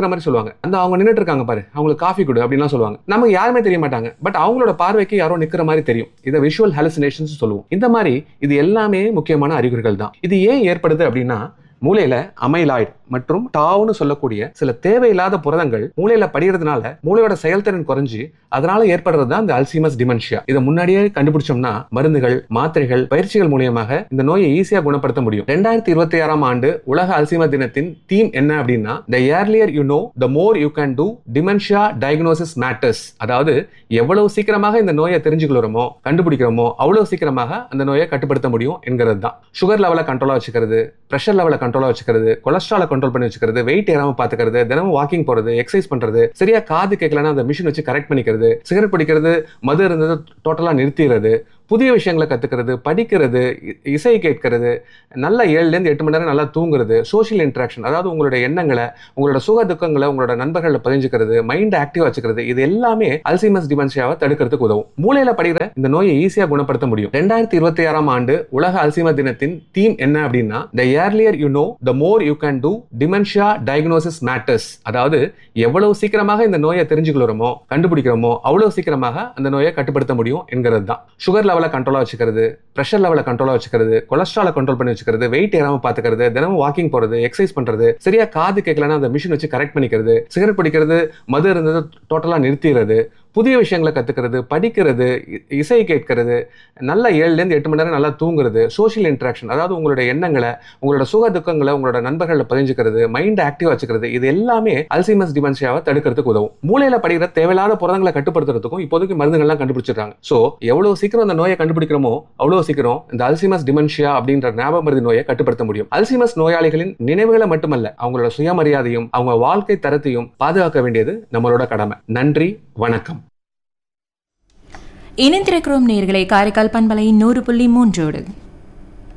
நிக்கிற மாதிரி சொல்லுவாங்க அந்த அவங்க நின்னுட்டு இருக்காங்க பாரு அவங்களுக்கு காஃபி கொடு அப்படின்லாம் சொல்லுவாங்க நமக்கு யாருமே தெரிய மாட்டாங்க பட் அவங்களோட பார்வைக்கு யாரோ நிக்கிற மாதிரி தெரியும் இதை விஷுவல் ஹாலுசினேஷன்ஸ் சொல்லுவோம் இந்த மாதிரி இது எல்லாமே முக்கியமான அறிகுறிகள் தான் இது ஏன் ஏற்படுது அப்படின்னா மூளையில அமைலாய்டு மற்றும் டாவுன்னு சொல்லக்கூடிய சில தேவையில்லாத புரதங்கள் மூளையில படிகிறதுனால மூளையோட செயல்திறன் குறைஞ்சு அதனால ஏற்படுறது தான் இந்த அல்சீமஸ் டிமென்ஷியா இதை முன்னாடியே கண்டுபிடிச்சோம்னா மருந்துகள் மாத்திரைகள் பயிற்சிகள் மூலியமாக இந்த நோயை ஈஸியா குணப்படுத்த முடியும் ரெண்டாயிரத்தி இருபத்தி ஆறாம் ஆண்டு உலக அல்சீமர் தினத்தின் தீம் என்ன அப்படின்னா the earlier you know the more you can do dementia diagnosis matters அதாவது எவ்வளவு சீக்கிரமாக இந்த நோயை தெரிஞ்சுக்கிறோமோ கண்டுபிடிக்கிறோமோ அவ்வளவு சீக்கிரமாக அந்த நோயை கட்டுப்படுத்த முடியும் என்கிறது தான் சுகர் லெவலை கண்ட்ரோலா வச்சுக்கிறது ப்ரெஷர் லெவலை கண்ட்ரோலா வச்சுக்கிறது கொலஸ்ட்ராலை கண்ட்ரோல் பண்ணி வச்சுக்கிறது வெயிட் ஏறாம பாத்துக்கிறது தினமும் வாக்கிங் போறது எக்ஸசைஸ் பண்றது சரியா காது கேட்கலன்னா அந்த மிஷின் வச்சு கரெக்ட் பண்ணிக்கிறது சிகரெட் பிடிக்கிறது மது இருந்தது டோட்டலா நிறுத்திடுறது புதிய விஷயங்களை கத்துக்கிறது படிக்கிறது இ- இசை கேட்கிறது நல்ல ஏழுலேருந்து எட்டு மணி நேரம் நல்லா தூங்குறது சோஷியல் இன்ட்ராக்ஷன் அதாவது உங்களோட எண்ணங்களை உங்களோட சுக துக்கங்களை உங்களோட நண்பர்களை பதிஞ்சுக்கிறது மைண்டை ஆக்டிவா வச்சுக்கிறது இது எல்லாமே அல்சைமஸ் டிமென்ஷியாவை தடுக்கிறதுக்கு உதவும் மூளையில படிக்கிற இந்த நோயை ஈஸியா குணப்படுத்த முடியும் ரெண்டாயிரத்தி இருபத்தி ஆறாம் ஆண்டு உலக அல்சைமர் தினத்தின் தீம் என்ன அப்படின்னா the earlier you know the more you can do dementia diagnosis matters அதாவது எவ்வளவு சீக்கிரமாக இந்த நோயை தெரிஞ்சுக்கிறோமோ கண்டுபிடிக்கிறோமோ அவ்வளவு சீக்கிரமாக அந்த நோயை கட்டுப்படுத்த முடியும் என்கிறது தான் சுகர் லெவலை கண்ட்ரோலா வச்சுக்கிறது ப்ரெஷர் லெவலை கண்ட்ரோலா வச்சுக்கிறது கொலஸ்ட்ராலை கண்ட்ரோல் பண்ணி வச்சுக்கிறது வெயிட் ஏறாம பாத்துக்கிறது தினமும் வாக்கிங் போறது எக்ஸசைஸ் பண்றது சரியா காது கேட்கலன்னா அந்த மிஷின் வச்சு கரெக்ட் பண்ணிக்கிறது சிகரெட் பிடிக்கிறது மது இருந்தது டோட்டலா நிறுத்திடுறது புதிய விஷயங்களை கத்துக்கிறது படிக்கிறது இ- இசை கேட்கிறது நல்ல ஏழுலேருந்து எட்டு மணி நேரம் நல்லா தூங்குறது சோஷியல் இன்ட்ராக்ஷன் அதாவது உங்களோட எண்ணங்களை உங்களோட சுக துக்கங்களை உங்களோட நண்பர்களை பதிஞ்சுக்கிறது மைண்டை ஆக்டிவா வச்சுக்கிறது இது எல்லாமே அல்சைமஸ் டிமென்ஷியாவை தடுக்கிறதுக்கு உதவும் மூளையில படிக்கிற தேவையில்லாத புரதங்களை கட்டுப்படுத்துறதுக்கும் இப்போதைக்கு மருந்துகள்லாம் கண்டுபிடிச்சிருக்காங்க சோ எவ்வளவு சீக்கிரம் அந்த நோயை கண்டுபிடிக்கிறோமோ அவ்வளவு சீக்கிரம் இந்த அல்சைமஸ் டிமென்ஷியா அப்படின்ற ஞாபக மருதி நோயை கட்டுப்படுத்த முடியும் அல்சைமஸ் நோயாளிகளின் நினைவுகளை மட்டுமல்ல அவங்களோட சுயமரியாதையும் அவங்க வாழ்க்கை தரத்தையும் பாதுகாக்க வேண்டியது நம்மளோட கடமை நன்றி வணக்கம் இணைந்திருக்கிறோம் நேர்களை காரைக்கால் பண்பலை நூறு புள்ளி மூன்றோடு